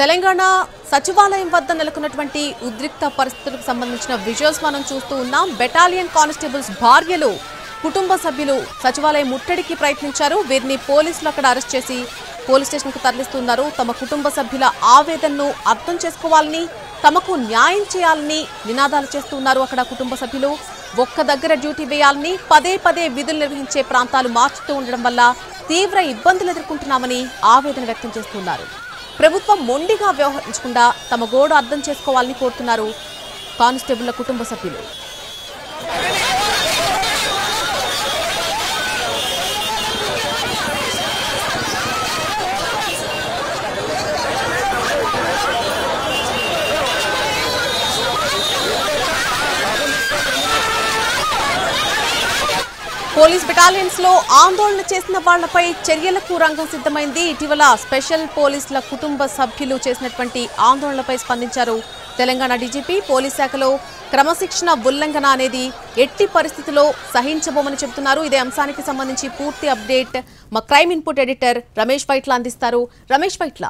తెలంగాణ సచివాలయం వద్ద నెలకొన్నటువంటి ఉద్రిక్త పరిస్థితులకు సంబంధించిన విజువల్స్ మనం చూస్తూ ఉన్నాం బెటాలియన్ కానిస్టేబుల్స్ భార్యలు కుటుంబ సభ్యులు సచివాలయం ముట్టడికి ప్రయత్నించారు వీరిని పోలీసులు అక్కడ అరెస్ట్ చేసి పోలీస్ స్టేషన్ కు తరలిస్తున్నారు తమ కుటుంబ సభ్యుల ఆవేదనను అర్థం చేసుకోవాలని తమకు న్యాయం చేయాలని నినాదాలు చేస్తున్నారు అక్కడ కుటుంబ సభ్యులు ఒక్క దగ్గర డ్యూటీ వేయాలని పదే పదే విధులు నిర్వహించే ప్రాంతాలు మార్చుతూ ఉండడం వల్ల తీవ్ర ఇబ్బందులు ఎదుర్కొంటున్నామని ఆవేదన వ్యక్తం చేస్తున్నారు ప్రభుత్వం మొండిగా వ్యవహరించకుండా తమ గోడు అర్థం చేసుకోవాలని కోరుతున్నారు కానిస్టేబుళ్ల కుటుంబ సభ్యులు పోలీస్ బెటాలియన్స్ లో ఆందోళన చేసిన వాళ్లపై చర్యలకు రంగం సిద్ధమైంది ఇటీవల స్పెషల్ పోలీసుల కుటుంబ సభ్యులు చేసినటువంటి ఆందోళనలపై స్పందించారు తెలంగాణ డీజీపీ పోలీస్ శాఖలో క్రమశిక్షణ ఉల్లంఘన అనేది ఎట్టి పరిస్థితిలో సహించబోమని చెబుతున్నారు ఇదే అంశానికి సంబంధించి పూర్తి అప్డేట్ మా crime input editor Ramesh Paitla అందిస్తారు రమేష్ పైట్ల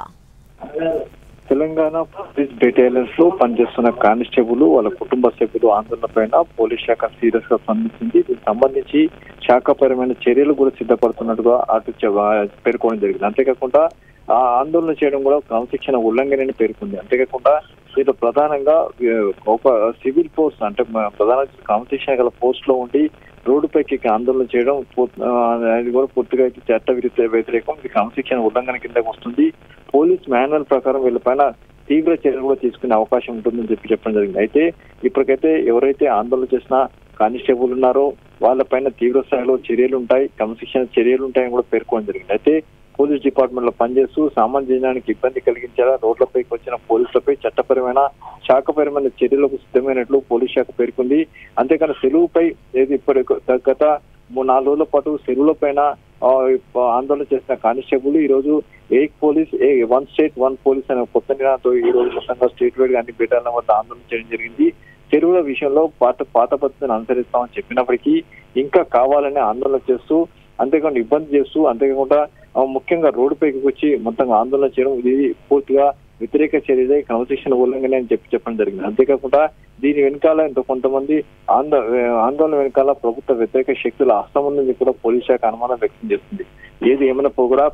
తెలంగాణ పోలీస్ బెటాలియన్స్ లో పనిచేస్తున్న కానిస్టేబుల్ వాళ్ళ కుటుంబ సభ్యులు ఆందోళన పైన పోలీస్ శాఖ సీరియస్ గా స్పందించింది దీనికి సంబంధించి శాఖపరమైన చర్యలు కూడా సిద్ధపడుతున్నట్టుగా అటు చె- పేర్కొనడం జరిగింది అంతేకాకుండా ఆ ఆందోళన చేయడం కూడా క్రమశిక్షణ ఉల్లంఘనని పేర్కొంది అంతేకాకుండా దీంట్లో ప్రధానంగా ఆ, ఒక సివిల్ పోస్ట్ అంటే మ- ప్రధాన క్రమశిక్షణ గల పోస్ట్ లో ఉండి రోడ్డుపైకి ఎక్కి ఆందోళన చేయడం పూ- ఆ, అది కూడా పూర్తిగా అయితే చట్ట విరుద్ధ వ్యతిరేకం ఇది క్రమశిక్షణ ఉల్లంఘన కిందకు వస్తుంది పోలీస్ మాన్యువల్ ప్రకారం వీళ్ళపైన తీవ్ర చర్యలు కూడా తీసుకునే అవకాశం ఉంటుందని చెప్పి చెప్పడం జరిగింది అయితే ఇప్పటికైతే ఎవరైతే ఆందోళన చేసిన కానిస్టేబుల్ ఉన్నారో వాళ్ళపైన తీవ్ర స్థాయిలో చర్యలు ఉంటాయి క్రమశిక్షణ చర్యలు ఉంటాయని కూడా పేర్కొనడం జరిగింది అయితే పోలీస్ డిపార్ట్మెంట్ లో పనిచేస్తూ సామాన్య జనానికి ఇబ్బంది కలిగించేలా రోడ్లపైకి వచ్చిన పోలీసులపై చట్టపరమైన శాఖపరమైన చర్యలకు సిద్ధమైనట్లు పోలీస్ శాఖ పేర్కొంది అంతేకాని సెలవుపై ఏది ఇప్పటి గత మూడు నాలుగు రోజుల పాటు సెలవుల పైన ఆ, ఆందోళన చేసిన కానిస్టేబుల్ ఈ రోజు ఏక్ police a one state one police అనే కొత్త నినాదంతో ఈ రోజు మొత్తంగా స్టేట్ వైడ్ గా అన్ని బెటాలియన్ వద్ద ఆందోళన చేయడం జరిగింది చెరువుల విషయంలో పాత పాత పద్ధతిని అనుసరిస్తామని చెప్పినప్పటికీ ఇంకా కావాలని ఆందోళన చేస్తూ అంతేకాకుండా ఇబ్బంది చేస్తూ అంతేకాకుండా ఆ, ముఖ్యంగా రోడ్డుపైకి వచ్చి మొత్తంగా ఆందోళన చేయడం ఇది పూర్తిగా వ్యతిరేక చర్యలే క్రమశిక్షణ ఉల్లంఘన అని చెప్పి చెప్పడం జరిగింది అంతేకాకుండా దీని వెనకాల ఇంత కొంతమంది ఆందో ఆందోళన వెనకాల ప్రభుత్వ వ్యతిరేక శక్తుల హస్తం ఉందని కూడా పోలీస్ శాఖ అనుమానం వ్యక్తం చేస్తుంది ఏది ఏమైనా కూడా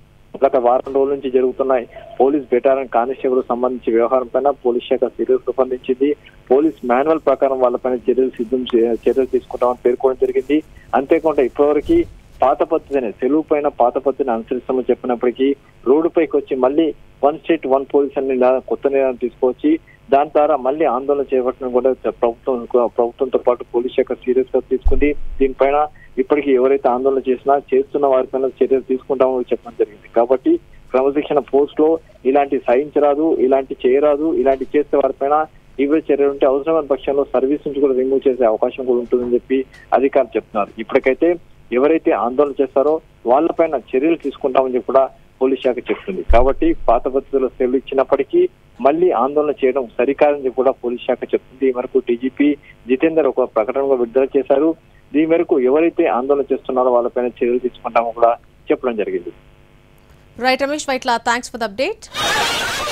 గత వారం రోజుల నుంచి జరుగుతున్నాయి పోలీస్ బెటాలియన్ కానిస్టేబుల్ సంబంధించి వ్యవహారం పైన పోలీస్ శాఖ సీరియస్ స్పందించింది పోలీస్ మాన్యువల్ ప్రకారం వాళ్ళపైన చర్యలు సిద్ధం చే- చర్యలు తీసుకుంటామని పేర్కోవడం జరిగింది అంతేకాకుండా ఇప్పటివరకు పాత పద్ధతిని సెలవు పైన పాత పద్ధతిని అనుసరిస్తామని చెప్పినప్పటికీ రోడ్డుపైకి వచ్చి మళ్ళీ వన్ స్టేట్ వన్ పోలీస్ అని నినా- కొత్త నిర్ణయం తీసుకొచ్చి దాని ద్వారా మళ్ళీ ఆందోళన చేపట్టడం కూడా ప్రభుత్వం ప్రభుత్వంతో పాటు పోలీస్ శాఖ సీరియస్ గా తీసుకుంది దీనిపైన ఇప్పటికీ ఎవరైతే ఆందోళన చేసినా చేస్తున్న వారిపైన చర్యలు తీసుకుంటామో చెప్పడం జరిగింది కాబట్టి క్రమశిక్షణ పోస్ట్ లో ఇలాంటి సహించరాదు ఇలాంటి చేయరాదు ఇలాంటి చేసే వారిపైన తీవ్ర చర్యలు ఉంటే అవసరమైన పక్షంలో సర్వీస్ నుంచి కూడా రిమూవ్ చేసే అవకాశం కూడా ఉంటుందని చెప్పి అధికారులు చెప్తున్నారు ఇప్పటికైతే ఎవరైతే ఆందోళన చేస్తారో వాళ్ళపైన చర్యలు తీసుకుంటామని చెప్పి కూడా పోలీస్ శాఖ చెప్తుంది కాబట్టి పాత పద్ధతిలో సెలవు ఇచ్చినప్పటికీ మళ్ళీ ఆందోళన చేయడం సరికాదని చెప్పి కూడా పోలీస్ శాఖ చెప్తుంది ఈ మేరకు డీజీపీ జితేందర్ ఒక ప్రకటన విడుదల చేశారు దీని మేరకు ఎవరైతే ఆందోళన చేస్తున్నారో వాళ్ళపైన చర్యలు తీసుకుంటామో కూడా చెప్పడం జరిగింది right Ramesh Paitla thanks for the update